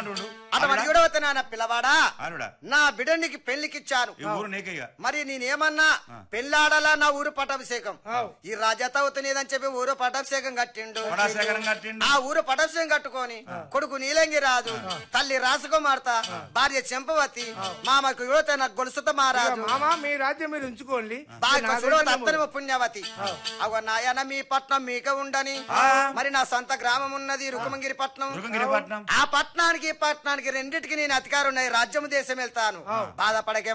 ఏమంటుండు అటువంటి చూడవద్దు నాన్న పిల్లవాడా అనుడా నా బిడ్డనికి పెళ్లికిచ్చాను ఈ ఊరు నీకేగా మరి నేనేమన్నా పెళ్ళాడలా నా ఊరు పటాభిషేకం ఈ రాజత అవుతున్నదని చెప్పి ఊరు పటాభిషేకం కట్టిండు పటాశేఖరం కట్టిండు ఆ ఊరు పటాభిషేకం కట్టుకొని కొడుకు నీలంగి రాజు తల్లి రాసుకుమార్త భార్య చెంపవతి మామకు యువత నాకు గొలుసుత మహారాజు మామ మీ రాజ్యం మీరు ఉంచుకోండి బాగా నా చూడవద్దు దగ్గర అత్తని పుణ్యవతి అవ నాయన మీ పట్నం మీకే ఉండని మరి నా సొంత గ్రామం ఉన్నది రుకమంగిరి పట్నం దుర్గగిరిపట్నం ఆ పట్నానికి ఈ పట్నానికి రెండిటికి నేను అధికారం ఉన్నాయి రాజ్యం దేశం వెళ్తాను బాధపడకే